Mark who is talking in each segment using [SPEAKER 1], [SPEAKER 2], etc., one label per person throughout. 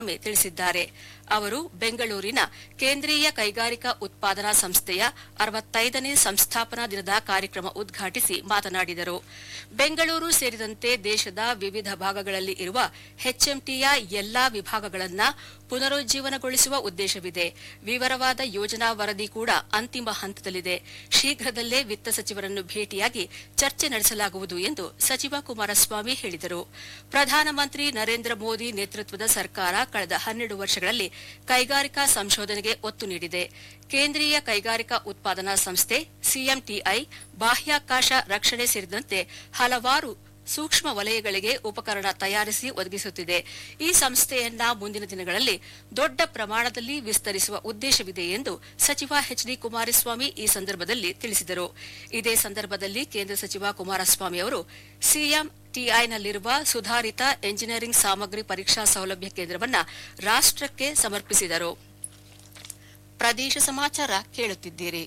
[SPEAKER 1] ಒಮ್ಮೆ ತಿಳಿಸಿದ್ದಾರೆ ಅವರು ಬೆಂಗಳೂರಿನ ಕೇಂದ್ರೀಯ ಕೈಗಾರಿಕಾ ಉತ್ಪಾದನಾ ಸಂಸ್ಥೆಯ ಅರವತ್ತೈದನೇ ಸಂಸ್ಥಾಪನಾ ದಿನದ ಕಾರ್ಯಕ್ರಮ ಉದ್ಘಾಟಿಸಿ ಮಾತನಾಡಿದರು ಬೆಂಗಳೂರು ಸೇರಿದಂತೆ ದೇಶದ ವಿವಿಧ ಭಾಗಗಳಲ್ಲಿ ಇರುವ ಎಚ್ಎಂಟಿಯ ಎಲ್ಲಾ ವಿಭಾಗಗಳನ್ನು ಪುನರುಜ್ಜೀವನಗೊಳಿಸುವ ಉದ್ದೇಶವಿದೆ ವಿವರವಾದ ಯೋಜನಾ ವರದಿ ಕೂಡ ಅಂತಿಮ ಹಂತದಲ್ಲಿದೆ ಶೀಘ್ರದಲ್ಲೇ ವಿತ್ತ ಸಚಿವರನ್ನು ಭೇಟಿಯಾಗಿ ಚರ್ಚೆ ನಡೆಸಲಾಗುವುದು ಎಂದು ಸಚಿವ ಕುಮಾರಸ್ವಾಮಿ ಹೇಳಿದರು ಪ್ರಧಾನಮಂತ್ರಿ ನರೇಂದ್ರ ಮೋದಿ ನೇತೃತ್ವದ ಸರ್ಕಾರ ಕಳೆದ ಹನ್ನೆರಡು ವರ್ಷಗಳಲ್ಲಿ ಕೈಗಾರಿಕಾ ಸಂಶೋಧನೆಗೆ ಒತ್ತು ನೀಡಿದೆ ಕೇಂದ್ರೀಯ ಕೈಗಾರಿಕಾ ಉತ್ಪಾದನಾ ಸಂಸ್ಥೆ ಸಿಎಂಟಿಐ ಬಾಹ್ಯಾಕಾಶ ರಕ್ಷಣೆ ಸೇರಿದಂತೆ ಹಲವಾರು ಸೂಕ್ಷ್ಮ ವಲಯಗಳಿಗೆ ಉಪಕರಣ ತಯಾರಿಸಿ ಒದಗಿಸುತ್ತಿದೆ ಈ ಸಂಸ್ಥೆಯನ್ನ ಮುಂದಿನ ದಿನಗಳಲ್ಲಿ ದೊಡ್ಡ ಪ್ರಮಾಣದಲ್ಲಿ ವಿಸ್ತರಿಸುವ ಉದ್ದೇಶವಿದೆ ಎಂದು ಸಚಿವ ಎಚ್ ಡಿ ಕುಮಾರಸ್ವಾಮಿ ಈ ಸಂದರ್ಭದಲ್ಲಿ ತಿಳಿಸಿದರು ಇದೇ ಸಂದರ್ಭದಲ್ಲಿ ಕೇಂದ್ರ ಸಚಿವ ಕುಮಾರಸ್ವಾಮಿ ಅವರು ಸಿಎಂಟಿಐನಲ್ಲಿರುವ ಸುಧಾರಿತ ಎಂಜಿನಿಯರಿಂಗ್ ಸಾಮಗ್ರಿ ಪರೀಕ್ಷಾ ಸೌಲಭ್ಯ ಕೇಂದ್ರವನ್ನು ರಾಷ್ಟಕ್ಕೆ ಸಮರ್ಪಿಸಿದರು ಪ್ರದೇಶ ಸಮಾಚಾರ ಕೇಳುತ್ತಿದ್ದೀರಿ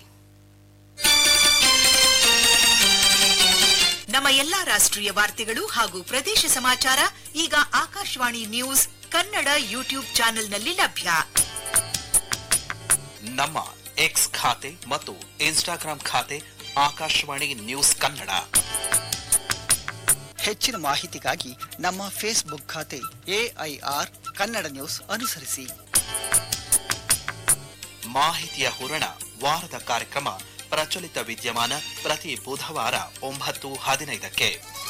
[SPEAKER 2] ನಮ್ಮ ಎಲ್ಲಾ ರಾಷ್ಟ್ರೀಯ ವಾರ್ತೆಗಳು ಹಾಗೂ ಪ್ರದೇಶ ಸಮಾಚಾರ ಈಗ ಆಕಾಶವಾಣಿ ನ್ಯೂಸ್ ಕನ್ನಡ ಯೂಟ್ಯೂಬ್ ಚಾನೆಲ್ನಲ್ಲಿ ಲಭ್ಯ
[SPEAKER 3] ನಮ್ಮ ಎಕ್ಸ್ ಖಾತೆ ಮತ್ತು ಇನ್ಸ್ಟಾಗ್ರಾಂ ಖಾತೆ ಆಕಾಶವಾಣಿ ನ್ಯೂಸ್ ಕನ್ನಡ
[SPEAKER 4] ಹೆಚ್ಚಿನ ಮಾಹಿತಿಗಾಗಿ ನಮ್ಮ ಫೇಸ್ಬುಕ್ ಖಾತೆ ಎಐಆರ್ ಕನ್ನಡ ನ್ಯೂಸ್ ಅನುಸರಿಸಿ
[SPEAKER 3] ಮಾಹಿತಿಯ ಹೂರಣ ವಾರದ ಕಾರ್ಯಕ್ರಮ ಪ್ರಚಲಿತ ವಿದ್ಯಮಾನ ಪ್ರತಿ ಬುಧವಾರ ಒಂಬತ್ತು ಹದಿನೈದಕ್ಕೆ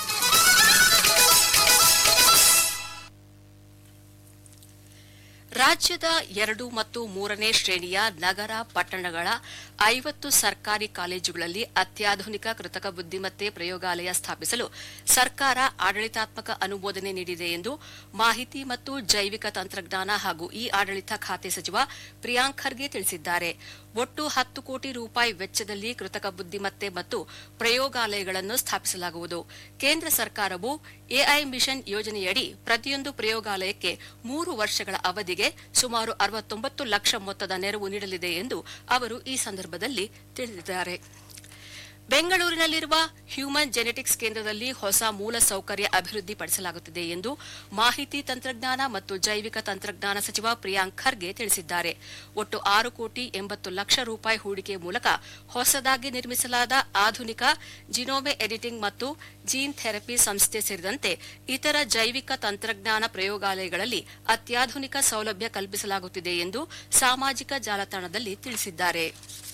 [SPEAKER 1] ರಾಜ್ಯದ ಎರಡು ಮತ್ತು ಮೂರನೇ ಶ್ರೇಣಿಯ ನಗರ ಪಟ್ಟಣಗಳ ಐವತ್ತು ಸರ್ಕಾರಿ ಕಾಲೇಜುಗಳಲ್ಲಿ ಅತ್ಯಾಧುನಿಕ ಕೃತಕ ಬುದ್ದಿಮತ್ತೆ ಪ್ರಯೋಗಾಲಯ ಸ್ಥಾಪಿಸಲು ಸರ್ಕಾರ ಆಡಳಿತಾತ್ಮಕ ಅನುಮೋದನೆ ನೀಡಿದೆ ಎಂದು ಮಾಹಿತಿ ಮತ್ತು ಜೈವಿಕ ತಂತ್ರಜ್ಞಾನ ಹಾಗೂ ಇ ಆಡಳಿತ ಖಾತೆ ಸಚಿವ ಪ್ರಿಯಾಂಕ್ ಖರ್ಗೆ ತಿಳಿಸಿದ್ದಾರೆ ಒಟ್ಟು ಹತ್ತು ಕೋಟಿ ರೂಪಾಯಿ ವೆಚ್ಚದಲ್ಲಿ ಕೃತಕ ಬುದ್ದಿಮತ್ತೆ ಮತ್ತು ಪ್ರಯೋಗಾಲಯಗಳನ್ನು ಸ್ಥಾಪಿಸಲಾಗುವುದು ಕೇಂದ್ರ ಸರ್ಕಾರವು ಎಐ ಮಿಷನ್ ಯೋಜನೆಯಡಿ ಪ್ರತಿಯೊಂದು ಪ್ರಯೋಗಾಲಯಕ್ಕೆ ಮೂರು ವರ್ಷಗಳ ಅವಧಿಗೆ ಸುಮಾರು ಅರವತ್ತೊಂಬತ್ತು ಲಕ್ಷ ಮೊತ್ತದ ನೆರವು ನೀಡಲಿದೆ ಎಂದು ಅವರು ಈ ಸಂದರ್ಭದಲ್ಲಿ ತಿಳಿಸಿದ್ದಾರೆ ಬೆಂಗಳೂರಿನಲ್ಲಿರುವ ಹ್ಯೂಮನ್ ಜೆನೆಟಿಕ್ಸ್ ಕೇಂದ್ರದಲ್ಲಿ ಹೊಸ ಮೂಲ ಸೌಕರ್ಯ ಅಭಿವೃದ್ಧಿಪಡಿಸಲಾಗುತ್ತಿದೆ ಎಂದು ಮಾಹಿತಿ ತಂತ್ರಜ್ಞಾನ ಮತ್ತು ಜೈವಿಕ ತಂತ್ರಜ್ಞಾನ ಸಚಿವ ಪ್ರಿಯಾಂಕ್ ಖರ್ಗೆ ತಿಳಿಸಿದ್ದಾರೆ ಒಟ್ಟು ಆರು ಕೋಟಿ ಎಂಬತ್ತು ಲಕ್ಷ ರೂಪಾಯಿ ಹೂಡಿಕೆ ಮೂಲಕ ಹೊಸದಾಗಿ ನಿರ್ಮಿಸಲಾದ ಆಧುನಿಕ ಜಿನೋಮೆ ಎಡಿಟಿಂಗ್ ಮತ್ತು ಜೀನ್ ಥೆರಪಿ ಸಂಸ್ಥೆ ಸೇರಿದಂತೆ ಇತರ ಜೈವಿಕ ತಂತ್ರಜ್ಞಾನ ಪ್ರಯೋಗಾಲಯಗಳಲ್ಲಿ ಅತ್ಯಾಧುನಿಕ ಸೌಲಭ್ಯ ಕಲ್ಪಿಸಲಾಗುತ್ತಿದೆ ಎಂದು ಸಾಮಾಜಿಕ ಜಾಲತಾಣದಲ್ಲಿ ತಿಳಿಸಿದ್ದಾರೆ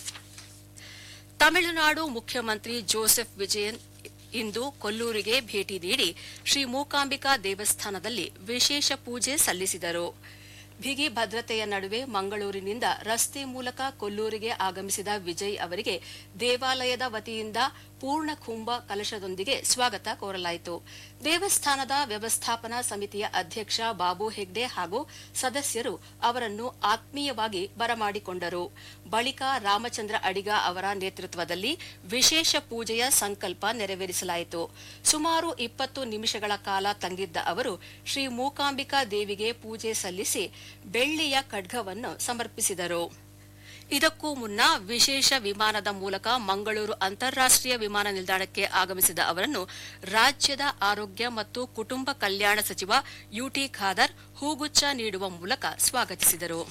[SPEAKER 1] ತಮಿಳುನಾಡು ಮುಖ್ಯಮಂತ್ರಿ ಜೋಸೆಫ್ ವಿಜಯನ್ ಇಂದು ಕೊಲ್ಲೂರಿಗೆ ಭೇಟಿ ನೀಡಿ ಶ್ರೀ ಮೂಕಾಂಬಿಕಾ ದೇವಸ್ಥಾನದಲ್ಲಿ ವಿಶೇಷ ಪೂಜೆ ಸಲ್ಲಿಸಿದರು ಬಿಗಿ ಭದ್ರತೆಯ ನಡುವೆ ಮಂಗಳೂರಿನಿಂದ ರಸ್ತೆ ಮೂಲಕ ಕೊಲ್ಲೂರಿಗೆ ಆಗಮಿಸಿದ ವಿಜಯ್ ಅವರಿಗೆ ದೇವಾಲಯದ ವತಿಯಿಂದ ಪೂರ್ಣ ಕುಂಭ ಕಲಶದೊಂದಿಗೆ ಸ್ವಾಗತ ಕೋರಲಾಯಿತು ದೇವಸ್ಥಾನದ ವ್ಯವಸ್ಥಾಪನಾ ಸಮಿತಿಯ ಅಧ್ಯಕ್ಷ ಬಾಬು ಹೆಗ್ಡೆ ಹಾಗೂ ಸದಸ್ಯರು ಅವರನ್ನು ಆತ್ಮೀಯವಾಗಿ ಬರಮಾಡಿಕೊಂಡರು ಬಳಿಕ ರಾಮಚಂದ್ರ ಅಡಿಗ ಅವರ ನೇತೃತ್ವದಲ್ಲಿ ವಿಶೇಷ ಪೂಜೆಯ ಸಂಕಲ್ಪ ನೆರವೇರಿಸಲಾಯಿತು ಸುಮಾರು ಇಪ್ಪತ್ತು ನಿಮಿಷಗಳ ಕಾಲ ತಂಗಿದ್ದ ಅವರು ಶ್ರೀ ಮೂಕಾಂಬಿಕಾ ದೇವಿಗೆ ಪೂಜೆ ಸಲ್ಲಿಸಿ ಬೆಳ್ಳಿಯ ಖಡ್ಗವನ್ನು ಸಮರ್ಪಿಸಿದರು ಇದಕ್ಕೂ ಮುನ್ನ ವಿಶೇಷ ವಿಮಾನದ ಮೂಲಕ ಮಂಗಳೂರು ಅಂತಾರಾಷ್ಟೀಯ ವಿಮಾನ ನಿಲ್ದಾಣಕ್ಕೆ ಆಗಮಿಸಿದ ಅವರನ್ನು ರಾಜ್ಯದ ಆರೋಗ್ಯ ಮತ್ತು ಕುಟುಂಬ ಕಲ್ಯಾಣ ಸಚಿವ ಯುಟಿ ಖಾದರ್ ಹೂಗುಚ್ಛ ನೀಡುವ ಮೂಲಕ ಸ್ವಾಗತಿಸಿದರು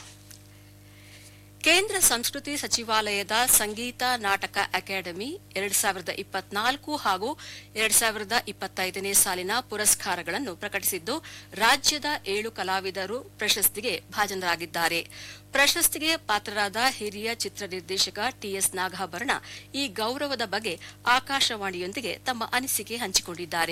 [SPEAKER 1] ಕೇಂದ್ರ ಸಂಸ್ಕೃತಿ ಸಚಿವಾಲಯದ ಸಂಗೀತ ನಾಟಕ ಅಕಾಡೆಮಿ ಎರಡು ಸಾವಿರದ ಇಪ್ಪತ್ನಾಲ್ಕು ಹಾಗೂ ಎರಡು ಸಾವಿರದ ಇಪ್ಪತ್ತೈದನೇ ಸಾಲಿನ ಪುರಸ್ಕಾರಗಳನ್ನು ಪ್ರಕಟಿಸಿದ್ದು ರಾಜ್ಯದ ಏಳು ಕಲಾವಿದರು ಪ್ರಶಸ್ತಿಗೆ ಭಾಜನರಾಗಿದ್ದಾರೆ ಪ್ರಶಸ್ತಿಗೆ ಪಾತ್ರರಾದ ಹಿರಿಯ ಚಿತ್ರ ನಿರ್ದೇಶಕ ಟಿಎಸ್ ನಾಗಾಭರಣ ಈ ಗೌರವದ ಬಗ್ಗೆ ಆಕಾಶವಾಣಿಯೊಂದಿಗೆ ತಮ್ಮ ಅನಿಸಿಕೆ ಹಂಚಿಕೊಂಡಿದ್ದಾರೆ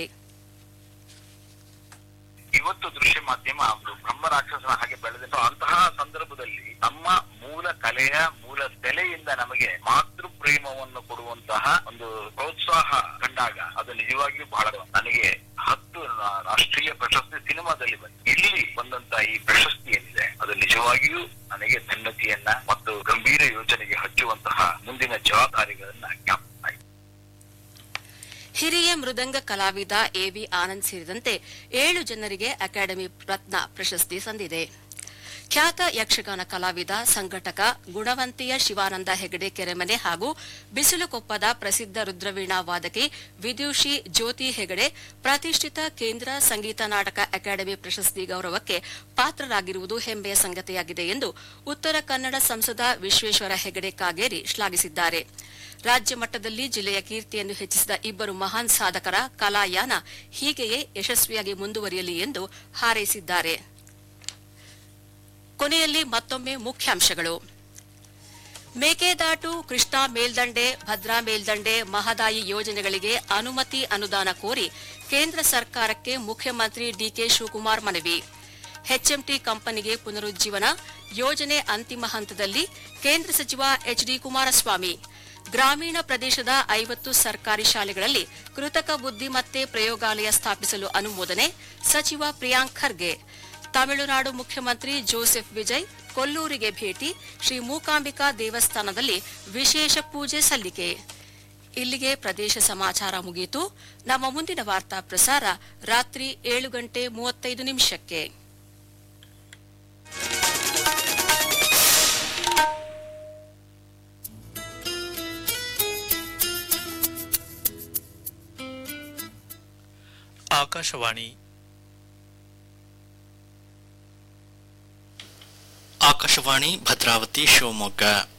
[SPEAKER 5] ಇವತ್ತು ದೃಶ್ಯ ಮಾಧ್ಯಮ ಒಂದು ಬ್ರಹ್ಮ ರಾಕ್ಷಸನ ಹಾಗೆ ಬೆಳೆದಿತ್ತು ಅಂತಹ ಸಂದರ್ಭದಲ್ಲಿ ನಮ್ಮ ಮೂಲ ಕಲೆಯ ಮೂಲ ಸೆಲೆಯಿಂದ ನಮಗೆ ಮಾತೃ ಪ್ರೇಮವನ್ನು ಕೊಡುವಂತಹ ಒಂದು ಪ್ರೋತ್ಸಾಹ ಕಂಡಾಗ ಅದು ನಿಜವಾಗಿಯೂ ಬಹಳ ನನಗೆ ಹತ್ತು ರಾ- ರಾಷ್ಟ್ರೀಯ ಪ್ರಶಸ್ತಿ ಸಿನಿಮಾದಲ್ಲಿ ಬಂದಿದೆ ಇಲ್ಲಿ ಬಂದಂತ ಈ ಪ್ರಶಸ್ತಿ ಏನಿದೆ ಅದು ನಿಜವಾಗಿಯೂ ನನಗೆ ಧನ್ಯತೆಯನ್ನ ಮತ್ತು ಗಂಭೀರ ಯೋಜನೆಗೆ ಹಚ್ಚುವಂತಹ ಮುಂದಿನ ಜವಾಬ್ದಾರಿಗಳನ್ನ ಜ್ಞಾಪಿಸ್ತಾ ಇದೆ
[SPEAKER 1] ಹಿರಿಯ ಮೃದಂಗ ಕಲಾವಿದ ಎವಿ ಆನಂದ್ ಸೇರಿದಂತೆ ಏಳು ಜನರಿಗೆ ಅಕಾಡೆಮಿ ರತ್ನ ಪ್ರಶಸ್ತಿ ಸಂದಿದೆ ಖ್ಯಾತ ಯಕ್ಷಗಾನ ಕಲಾವಿದ ಸಂಘಟಕ ಗುಣವಂತಿಯ ಶಿವಾನಂದ ಹೆಗಡೆ ಕೆರೆಮನೆ ಹಾಗೂ ಬಿಸಿಲುಕೊಪ್ಪದ ಪ್ರಸಿದ್ಧ ರುದ್ರವೀಣಾ ವಾದಕಿ ವಿದ್ಯುಷಿ ಜ್ಯೋತಿ ಹೆಗಡೆ ಪ್ರತಿಷ್ಠಿತ ಕೇಂದ್ರ ಸಂಗೀತ ನಾಟಕ ಅಕಾಡೆಮಿ ಪ್ರಶಸ್ತಿ ಗೌರವಕ್ಕೆ ಪಾತ್ರರಾಗಿರುವುದು ಹೆಮ್ಮೆಯ ಸಂಗತಿಯಾಗಿದೆ ಎಂದು ಉತ್ತರ ಕನ್ನಡ ಸಂಸದ ವಿಶ್ವೇಶ್ವರ ಹೆಗಡೆ ಕಾಗೇರಿ ಶ್ಲಾಘಿಸಿದ್ದಾರೆ ರಾಜ್ಯ ಮಟ್ಟದಲ್ಲಿ ಜಿಲ್ಲೆಯ ಕೀರ್ತಿಯನ್ನು ಹೆಚ್ಚಿಸಿದ ಇಬ್ಬರು ಮಹಾನ್ ಸಾಧಕರ ಕಲಾಯಾನ ಹೀಗೆಯೇ ಯಶಸ್ವಿಯಾಗಿ ಮುಂದುವರಿಯಲಿ ಎಂದು ಹಾರೈಸಿದ್ದಾರೆ ಕೊನೆಯಲ್ಲಿ ಮತ್ತೊಮ್ಮೆ ಮುಖ್ಯಾಂಶಗಳು ಮೇಕೆದಾಟು ಕೃಷ್ಣಾ ಮೇಲ್ದಂಡೆ ಭದ್ರಾ ಮೇಲ್ದಂಡೆ ಮಹದಾಯಿ ಯೋಜನೆಗಳಿಗೆ ಅನುಮತಿ ಅನುದಾನ ಕೋರಿ ಕೇಂದ್ರ ಸರ್ಕಾರಕ್ಕೆ ಮುಖ್ಯಮಂತ್ರಿ ಡಿಕೆ ಶಿವಕುಮಾರ್ ಮನವಿ ಎಚ್ಎಂಟಿ ಕಂಪನಿಗೆ ಪುನರುಜ್ಜೀವನ ಯೋಜನೆ ಅಂತಿಮ ಹಂತದಲ್ಲಿ ಕೇಂದ್ರ ಸಚಿವ ಎಚ್ಡಿ ಕುಮಾರಸ್ವಾಮಿ ಗ್ರಾಮೀಣ ಪ್ರದೇಶದ ಐವತ್ತು ಸರ್ಕಾರಿ ಶಾಲೆಗಳಲ್ಲಿ ಕೃತಕ ಬುದ್ದಿಮತ್ತೆ ಪ್ರಯೋಗಾಲಯ ಸ್ಥಾಪಿಸಲು ಅನುಮೋದನೆ ಸಚಿವ ಪ್ರಿಯಾಂಕ್ ಖರ್ಗೆ ತಮಿಳುನಾಡು ಮುಖ್ಯಮಂತ್ರಿ ಜೋಸೆಫ್ ವಿಜಯ್ ಕೊಲ್ಲೂರಿಗೆ ಭೇಟಿ ಶ್ರೀ ಮೂಕಾಂಬಿಕಾ ದೇವಸ್ಥಾನದಲ್ಲಿ ವಿಶೇಷ ಪೂಜೆ ಸಲ್ಲಿಕೆ ಇಲ್ಲಿಗೆ ಪ್ರದೇಶ ಸಮಾಚಾರ ಮುಗಿಯಿತು ನಮ್ಮ ಮುಂದಿನ ವಾರ್ತಾ ಪ್ರಸಾರ ರಾತ್ರಿ ಏಳು ಗಂಟೆ ಮೂವತ್ತೈದು ನಿಮಿಷಕ್ಕೆ
[SPEAKER 6] ಆಕಾಶವಾಣಿ ಆಕಾಶವಾಣಿ ಭದ್ರಾವತಿ ಶಿವಮೊಗ್ಗ